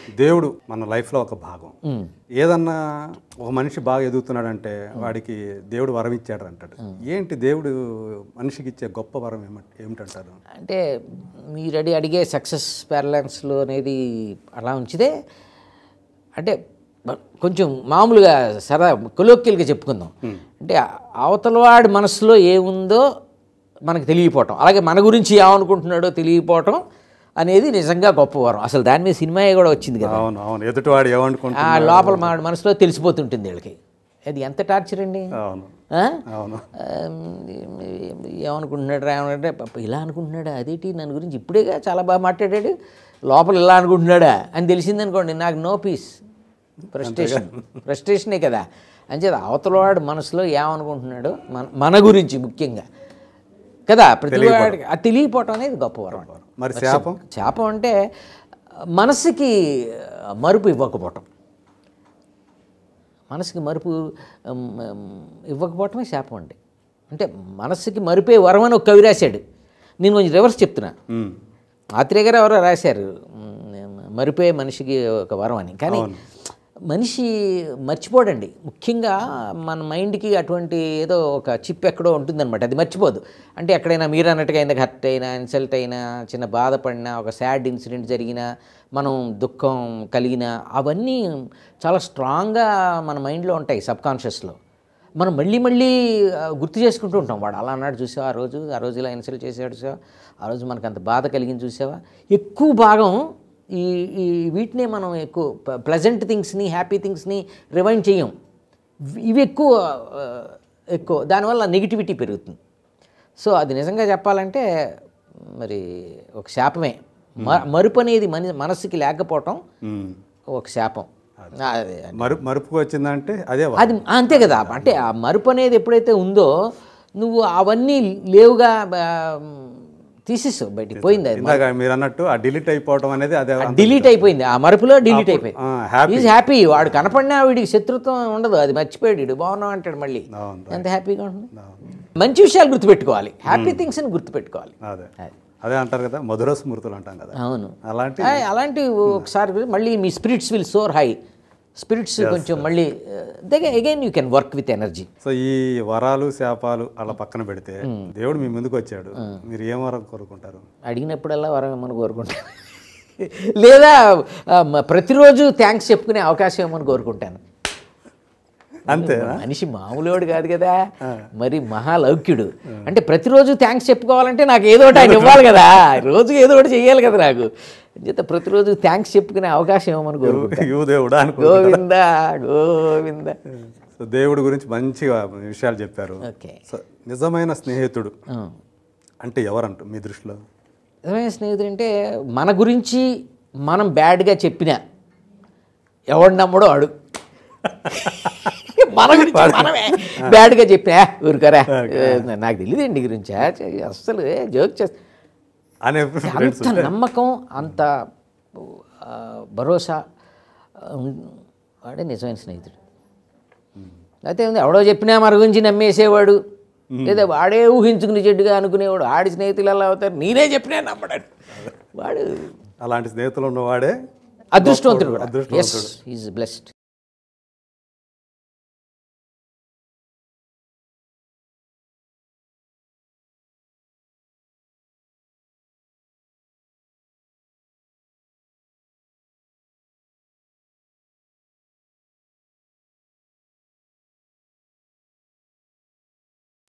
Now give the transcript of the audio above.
దేవుడు మన లైఫ్లో ఒక భాగం ఏదన్నా ఒక మనిషి బాగా ఎదుగుతున్నాడంటే వాడికి దేవుడు వరం ఇచ్చాడు అంటాడు ఏంటి దేవుడు మనిషికి ఇచ్చే గొప్ప వరం ఏమంట ఏమిటంటారు అంటే మీరు అడి అడిగే సక్సెస్ ప్యారలెన్స్లో అనేది అలా ఉంచితే అంటే మ- కొంచెం మామూలుగా సరదా కొలోక్యల్గా చెప్పుకుందాం అంటే అవతలవాడి మనసులో ఏముందో మనకు తెలియపోవటం అలాగే మన గురించి ఏమనుకుంటున్నాడో తెలియపోవటం అనేది నిజంగా గొప్ప వరం అసలు దాని మీద సినిమా కూడా వచ్చింది కదా అవును అవును ఎదుటివాడు ఏమనుకుంటా ఆ లోపల మా మనసులో తెలిసిపోతుంటుంది వీళ్ళకి అది ఎంత టార్చర్ అండి అవును ఆ? అవును ఆమ్, ఏమనుకుంటున్నాడు రా ఏమనుకుంటే పాప ఇలా అనుకుంటున్నాడా అదేంటి నన్ను గురించి ఇప్పుడేగా చాలా బాగా మాట్లాడాడు లోపల ఇలా అనుకుంటున్నాడా అని తెలిసిందనుకోండి నాకు నో పీస్ ఫ్రస్ట్రేషన్ ఫ్రస్ట్రేషనే కదా అంచేత అవతలవాడు మనసులో ఏమనుకుంటున్నాడో మన మన గురించి ముఖ్యంగా కదా ప్రతి వాడికి అది తెలియపోవటం అనేది గొప్ప వరం మరి శాపం శాపం అంటే మనసుకి మరుపు ఇవ్వకపోవటం మనసుకి మరుపు ఉమ్, ఉమ్, ఇవ్వకపోవటమే శాపం అండి అంటే మనసుకి మరుపే వరం అని ఒక కవి రాశాడు నేను కొంచెం రివర్స్ చెప్తున్నా ఉమ్. ఆత్రేయ గారు ఎవరో రాశారు ఉమ్, మరిపోయే మనిషికి ఒక వరం అని కానీ మనిషి మర్చిపోడండి ముఖ్యంగా మన మైండ్కి అటువంటి ఏదో ఒక చిప్ ఎక్కడో ఉంటుందన్నమాట అది మర్చిపోదు అంటే ఎక్కడైనా మీరు అన్నట్టుగా ఇందాక హర్ట్ అయినా ఇన్సల్ట్ అయినా చిన్న బాధపడినా ఒక సాడ్ ఇన్సిడెంట్ జరిగినా మనం దుఃఖం కలిగినా అవన్నీ చాలా స్ట్రాంగ్గా మన మైండ్లో ఉంటాయి సబ్కాన్షియస్లో మనం మళ్ళీ మళ్ళీ ఆ, గుర్తు చేసుకుంటూ ఉంటాం వాడు అలా అన్నాడు చూసావా ఆ రోజు ఆ రోజు ఇలా ఇన్సల్ట్ చేసాడు చూసావా ఆ రోజు మనకు అంత బాధ కలిగింది చూసావా ఎక్కువ భాగం ఈ ఈ వీటినే మనం ఎక్కువ ప్లెజెంట్ థింగ్స్ని హ్యాపీ థింగ్స్ని రివైండ్ చేయం ఇవి ఎక్కువ ఆ, ఎక్కువ దానివల్ల నెగిటివిటీ పెరుగుతుంది సో అది నిజంగా చెప్పాలంటే మరి ఒక శాపమే మ మరుపు అనేది మన మనసుకి లేకపోవటం ఉమ్. ఒక శాపం అది మరు మరుపుకు వచ్చిందంటే అదే వరం. అది అంతే కదా అంటే ఆ మరుపు అనేది ఎప్పుడైతే ఉందో నువ్వు అవన్నీ లేవుగా ఆ, తీసేసావు బయటికి పోయింది అది ఇందాక మీరు అన్నట్టు ఆ డిలీట్ అయిపోవడం అనేది అదే డిలీట్ అయిపోయింది ఆ మరుపులో డిలీట్ అయిపోయింది ఆ, happy. ఈజ్ హ్యాపీ వాడు కనపడినా వీడికి శత్రుత్వం ఉండదు అది మర్చిపోయాడు వీడు బాగున్నావు అంటాడు మళ్ళీ అవును ఎంత హ్యాపీగా ఉంటుంది అవును. మంచి విషయాలు గుర్తుపెట్టుకోవాలి హ్యాపీ థింగ్స్ని గుర్తుపెట్టుకోవాలి అదే అదే అంటారు కదా మధుర స్మృతులు అంటాం కదా అవును అలాంటి ఆ, అలాంటి ఒకసారి మళ్ళీ మీ spirits will soar high spirits కొంచెం మళ్ళీ దగ్గర again you can work with energy so ఈ వరాలు శాపాలు అలా పక్కన పెడితే దేవుడు మీ ముందుకు వచ్చాడు మీరు ఏం వరం కోరుకుంటారు అడిగినప్పుడల్లా వరం ఏమని కోరుకుంటాను లేదా ఆ, మ- ప్రతిరోజు థ్యాంక్స్ చెప్పుకునే అవకాశం ఏమని కోరుకుంటాను అంతే మనిషి మామూలువాడు కాదు కదా మరి మహాలౌక్యుడు అంటే ప్రతిరోజు థ్యాంక్స్ చెప్పుకోవాలంటే నాకు ఏదో ఒకటి ఆయన ఇవ్వాలి కదా రోజు ఏదో ఒకటి చెయ్యాలి కదా నాకు చేత ప్రతిరోజు థ్యాంక్స్ చెప్పుకునే అవకాశం ఏమని కోరుకుంటాను యూ దేవుడా అనుకో గోవింద గోవింద సో దేవుడి గురించి మంచిగా విషయాలు చెప్పారు ఓకే సో నిజమైన స్నేహితుడు అంటే ఎవరంట మీ దృష్టిలో నిజమైన స్నేహితుడు అంటే మన గురించి మనం బ్యాడ్గా చెప్పిన ఎవడు నమ్మడో అడు మన గురించి మనమే బ్యాడ్గా చెప్పినా ఊరుకోరా నాకు తెలియదండి గురించి అస్సలు జోక్ చేస్తా అనే ఫ్రెండ్స్ అంత నమ్మకం అంత ఆ, భరోసా ఉన్- వాడే నిజమైన స్నేహితుడు అయితే ఉంది ఎవడో చెప్పినా మన గురించి నమ్మేసేవాడు లేదా వాడే ఊహించుకుని చెడ్డుగా అనుకునేవాడు ఆడి స్నేహితులు ఎలా అవుతారు నేనే చెప్పినా నమ్మడాడు వాడు అలాంటి స్నేహితులు ఉన్నవాడే అదృష్టవంతుడు కూడా అదృష్టవంతుడు. Yes is blessed